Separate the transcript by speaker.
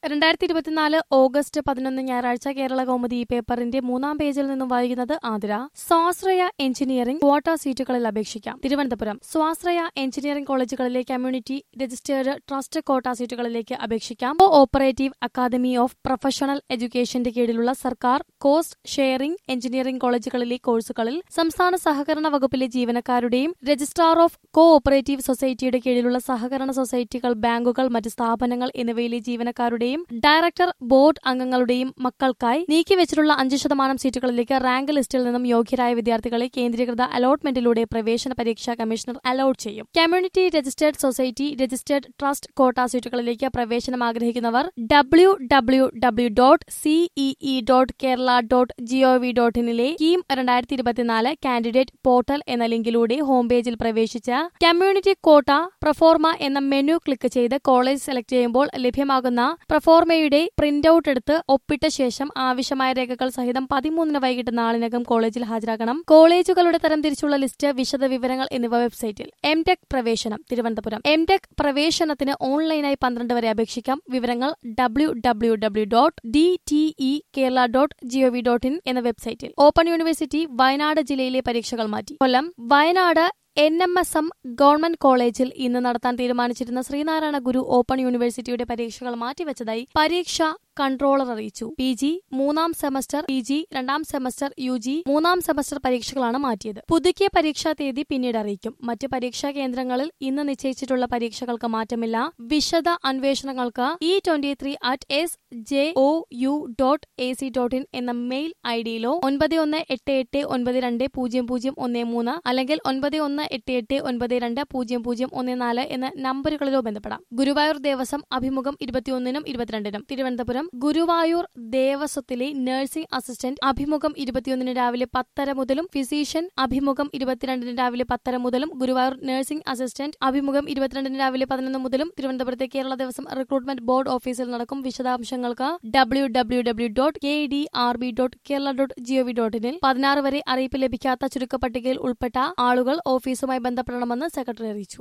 Speaker 1: രണ്ടായിരത്തി ഇരുപത്തിനാല് ഓഗസ്റ്റ് പതിനൊന്ന് ഞായറാഴ്ച കേരള കൗമുദി ഈ പേപ്പറിന്റെ മൂന്നാം പേജിൽ നിന്നും വായിക്കുന്നത് ആതിര സ്വാശ്രയ എഞ്ചിനീയറിംഗ് ക്വാട്ട സീറ്റുകളിൽ അപേക്ഷിക്കാം തിരുവനന്തപുരം സ്വാശ്രയ എഞ്ചിനീയറിംഗ് കോളേജുകളിലെ കമ്മ്യൂണിറ്റി രജിസ്റ്റേർഡ് ട്രസ്റ്റ് കോട്ട സീറ്റുകളിലേക്ക് അപേക്ഷിക്കാം cooperative academy of professional എഡ്യൂക്കേഷന്റെ കീഴിലുള്ള സർക്കാർ കോസ്റ്റ് ഷെയറിംഗ് എഞ്ചിനീയറിംഗ് കോളേജുകളിലെ കോഴ്സുകളിൽ സംസ്ഥാന സഹകരണ വകുപ്പിലെ ജീവനക്കാരുടെയും രജിസ്ട്രാർ ഓഫ് കോ ഓപ്പറേറ്റീവ് സൊസൈറ്റിയുടെ കീഴിലുള്ള സഹകരണ സൊസൈറ്റികൾ ബാങ്കുകൾ മറ്റ് സ്ഥാപനങ്ങൾ എന്നിവയിലെ ജീവനക്കാരുടെയും ഡയറക്ടർ ബോർഡ് അംഗങ്ങളുടെയും മക്കൾക്കായി നീക്കിവച്ചിട്ടുള്ള അഞ്ച് ശതമാനം സീറ്റുകളിലേക്ക് റാങ്ക് ലിസ്റ്റിൽ നിന്നും യോഗ്യരായ വിദ്യാർത്ഥികളെ കേന്ദ്രീകൃത അലോട്ട്മെന്റിലൂടെ പ്രവേശന പരീക്ഷാ കമ്മീഷണർ അലോട്ട് ചെയ്യും community registered society registered trust quota സീറ്റുകളിലേക്ക് പ്രവേശനം ആഗ്രഹിക്കുന്നവർ W W W dot C E E dot Kerala dot G O V dot ഇനിലെ സ്കീം രണ്ടായിരത്തി ഇരുപത്തിനാല് കാൻഡിഡേറ്റ് പോർട്ടൽ എന്ന ലിങ്കിലൂടെ ഹോം പേജിൽ പ്രവേശിച്ച് കമ്മ്യൂണിറ്റി കോട്ട പ്രൊഫോർമ എന്ന മെനു ക്ലിക്ക് ചെയ്ത് കോളേജ് സെലക്ട് ചെയ്യുമ്പോൾ ലഭ്യമാകുന്ന പ്രൊഫോർമയുടെ പ്രിന്റ് ഔട്ട് എടുത്ത് ഒപ്പിട്ട ശേഷം ആവശ്യമായ രേഖകൾ സഹിതം പതിമൂന്നിന് വൈകിട്ട് നാളിനകം കോളേജിൽ ഹാജരാക്കണം കോളേജുകളുടെ തരംതിരിച്ചുള്ള ലിസ്റ്റ് വിശദ വിവരങ്ങൾ എന്നിവ വെബ്സൈറ്റിൽ എം ടെക് പ്രവേശനം തിരുവനന്തപുരം എം ടെക് പ്രവേശനത്തിന് ഓൺലൈനായി പന്ത്രണ്ട് വരെ അപേക്ഷിക്കാം വിവരങ്ങൾ W W W dot D T E Kerala dot G O V dot in എന്ന വെബ്സൈറ്റിൽ ഓപ്പൺ യൂണിവേഴ്സിറ്റി വയനാട് ജില്ലയിലെ പരീക്ഷകൾ മാറ്റി Kollam Wayanad N M S M government കോളേജിൽ ഇന്ന് നടത്താൻ തീരുമാനിച്ചിരുന്ന ശ്രീനാരായണ ഗുരു ഓപ്പൺ യൂണിവേഴ്സിറ്റിയുടെ പരീക്ഷകൾ മാറ്റിവെച്ചതായി പരീക്ഷ കൺട്രോളർ അറിയിച്ചു പി ജി മൂന്നാം സെമസ്റ്റർ പി ജി രണ്ടാം സെമസ്റ്റർ യു ജി മൂന്നാം സെമസ്റ്റർ പരീക്ഷകളാണ് മാറ്റിയത് പുതുക്കിയ പരീക്ഷാ തീയതി പിന്നീട് അറിയിക്കും മറ്റ് പരീക്ഷാ കേന്ദ്രങ്ങളിൽ ഇന്ന് നിശ്ചയിച്ചിട്ടുള്ള പരീക്ഷകൾക്ക് മാറ്റമില്ല വിശദ അന്വേഷണങ്ങൾക്ക് E twenty three at S J O U dot A C dot in എന്ന മെയിൽ ഐ ഡിയിലോ ഒൻപത് ഒന്ന് എട്ട് എട്ട് ഒൻപത് രണ്ട് പൂജ്യം പൂജ്യം ഒന്ന് മൂന്ന് അല്ലെങ്കിൽ ഒൻപത് ഒന്ന് എട്ട് എട്ട് ഒൻപത് രണ്ട് പൂജ്യം പൂജ്യം ഒന്ന് നാല് എന്ന നമ്പറുകളിലോ ബന്ധപ്പെടാം ഗുരുവായൂർ ദേവസ്വം അഭിമുഖം ഇരുപത്തിയൊന്നിനും ഇരുപത്തിരണ്ടിനും തിരുവനന്തപുരം ഗുരുവായൂർ ദേവസ്വത്തിലെ നഴ്സിംഗ് അസിസ്റ്റന്റ് അഭിമുഖം ഇരുപത്തിയൊന്നിന് രാവിലെ പത്തര മുതലും ഫിസീഷ്യൻ അഭിമുഖം ഇരുപത്തിരണ്ടിന് രാവിലെ പത്തര മുതലും ഗുരുവായൂർ നഴ്സിംഗ് അസിസ്റ്റന്റ് അഭിമുഖം ഇരുപത്തിരണ്ടിന് രാവിലെ പതിനൊന്ന് മുതലും തിരുവനന്തപുരത്തെ കേരള ദേവസ്വം റിക്രൂട്ട്മെന്റ് ബോർഡ് ഓഫീസിൽ നടക്കും വിശദാംശങ്ങൾക്ക് W W W dot K D R B dot Kerala dot G O V dot ഇനിൽ പതിനാറ് വരെ അറിയിപ്പ് ലഭിക്കാത്ത ചുരുക്കപ്പട്ടികയിൽ ഉൾപ്പെട്ട ആളുകൾ ഓഫീസുമായി ബന്ധപ്പെടണമെന്ന് സെക്രട്ടറി അറിയിച്ചു